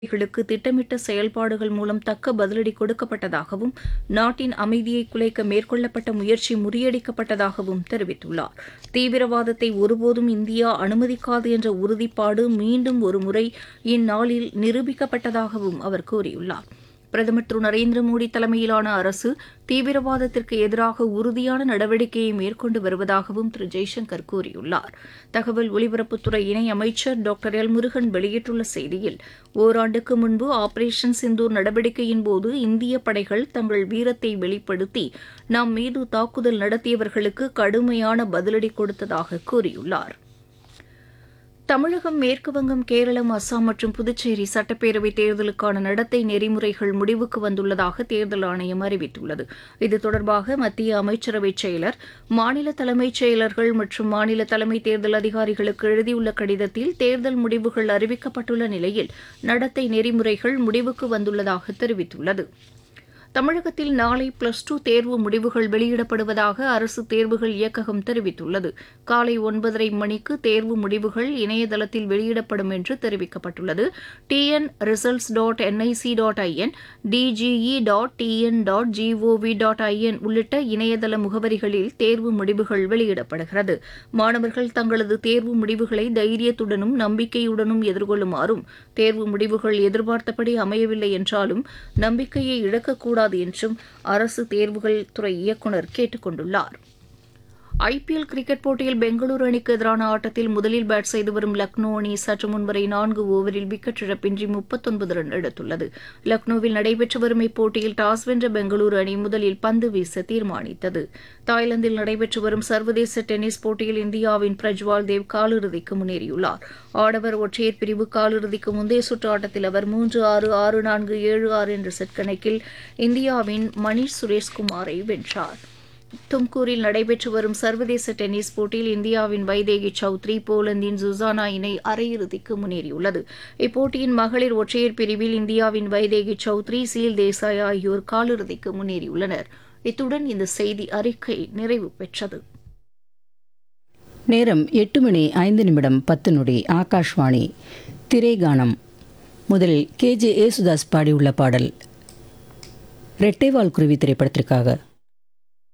களுக்கு திட்டமிட்ட செயல்பாடுகள் மூலம் தக்க பதிலடி கொடுக்கப்பட்டதாகவும் நாட்டின் அமைதியை குலைக்க மேற்கொள்ளப்பட்ட முயற்சி முறியடிக்கப்பட்டதாகவும் தெரிவித்துள்ளார் தீவிரவாதத்தை ஒருபோதும் இந்தியா அனுமதிக்காது என்ற உறுதிப்பாடு மீண்டும் ஒருமுறை இந்நாளில் நிரூபிக்கப்பட்டதாகவும் அவர் கூறியுள்ளார் பிரதமர் திரு நரேந்திர மோடி தலைமையிலான அரசு தீவிரவாதத்திற்கு எதிராக உறுதியான நடவடிக்கையை மேற்கொண்டு வருவதாகவும் திரு ஜெய்சங்கர் கூறியுள்ளார் தகவல் ஒலிபரப்புத்துறை இணை அமைச்சர் டாக்டர் எல் முருகன் வெளியிட்டுள்ள செய்தியில் ஓராண்டுக்கு முன்பு ஆபரேஷன் சிந்தூர் நடவடிக்கையின் போது இந்திய படைகள் தங்கள் வீரத்தை வெளிப்படுத்தி நம் மீது தாக்குதல் நடத்தியவர்களுக்கு கடுமையான பதிலடி கொடுத்ததாக கூறியுள்ளார் தமிழகம் மேற்குவங்கம் கேரளம் அஸ்ஸாம் மற்றும் புதுச்சேரி சட்டப்பேரவைத் தேர்தலுக்கான நடத்தை நெறிமுறைகள் முடிவுக்கு வந்துள்ளதாக தேர்தல் ஆணையம் அறிவித்துள்ளது இது தொடர்பாக மத்திய அமைச்சரவைச் செயலர் மாநில தலைமைச் செயலர்கள் மற்றும் மாநில தலைமை தேர்தல் அதிகாரிகளுக்கு எழுதியுள்ள கடிதத்தில் தேர்தல் முடிவுகள் அறிவிக்கப்பட்டுள்ள நிலையில் நடத்தை நெறிமுறைகள் முடிவுக்கு வந்துள்ளதாக தெரிவித்துள்ளது தமிழகத்தில் நாளை பிளஸ் டூ தேர்வு முடிவுகள் வெளியிடப்படுவதாக அரசு தேர்வுகள் இயக்ககம் தெரிவித்துள்ளது காலை ஒன்பதரை மணிக்கு தேர்வு முடிவுகள் இணையதளத்தில் வெளியிடப்படும் என்று தெரிவிக்கப்பட்டுள்ளது TN results dot NIC dot IN DGE dot TN dot GOV dot IN உள்ளிட்ட இணையதள முகவரிகளில் தேர்வு முடிவுகள் வெளியிடப்படுகிறது மாணவர்கள் தங்களது தேர்வு முடிவுகளை தைரியத்துடனும் நம்பிக்கையுடனும் எதிர்கொள்ளுமாறும் தேர்வு முடிவுகள் எதிர்பார்த்தபடி அமையவில்லை என்றாலும் நம்பிக்கையை இழக்கக்கூடாது கூடாது என்றும் அரசு தேர்வுகள் துறை இயக்குநர் கேட்டுக் கொண்டுள்ளார் ஐபிஎல் கிரிக்கெட் போட்டியில் பெங்களூரு அணிக்கு எதிரான ஆட்டத்தில் முதலில் பேட் செய்து வரும் லக்னோ அணி சற்று முன்வரை நான்கு ஓவரில் விக்கெட் இழப்பின்றி முப்பத்தொன்பது ரன் எடுத்துள்ளது லக்னோவில் நடைபெற்று வரும் இப்போட்டியில் டாஸ் வென்ற பெங்களூரு அணி முதலில் பந்து வீச தீர்மானித்தது தாய்லாந்தில் நடைபெற்று வரும் சர்வதேச டென்னிஸ் போட்டியில் இந்தியாவின் பிரஜ்வால் தேவ் காலிறுதிக்கு முன்னேறியுள்ளார் ஆடவர் ஒற்றையர் பிரிவு காலிறுதிக்கு முந்தைய சுற்று ஆட்டத்தில் அவர் மூன்று ஆறு ஆறு நான்கு ஏழு ஆறு என்ற செட் கணக்கில் இந்தியாவின் மணீஷ் சுரேஷ்குமாரை வென்றார் தும்கூரில் நடைபெற்று வரும் சர்வதேச டென்னிஸ் போட்டியில் இந்தியாவின் வைதேகி சௌத்ரி போலந்தின் சுசானா இணை அரையிறுதிக்கு முன்னேறியுள்ளது இப்போட்டியின் மகளிர் ஒற்றையர் பிரிவில் இந்தியாவின் வைதேகி சௌத்ரி சீல் தேசாய் ஆகியோர் காலிறுதிக்கு முன்னேறியுள்ளனர் இத்துடன் இந்த செய்தி அறிக்கை நிறைவு பெற்றது நேரம் எட்டு மணி ஐந்து நிமிடம் பத்து நொடி ஆகாஷ்வாணி திரைகானம் முதலில் கே ஜே ஏசுதாஸ் பாடியுள்ள பாடல் ரெட்டைவால் குருவி திரைப்படத்திற்காக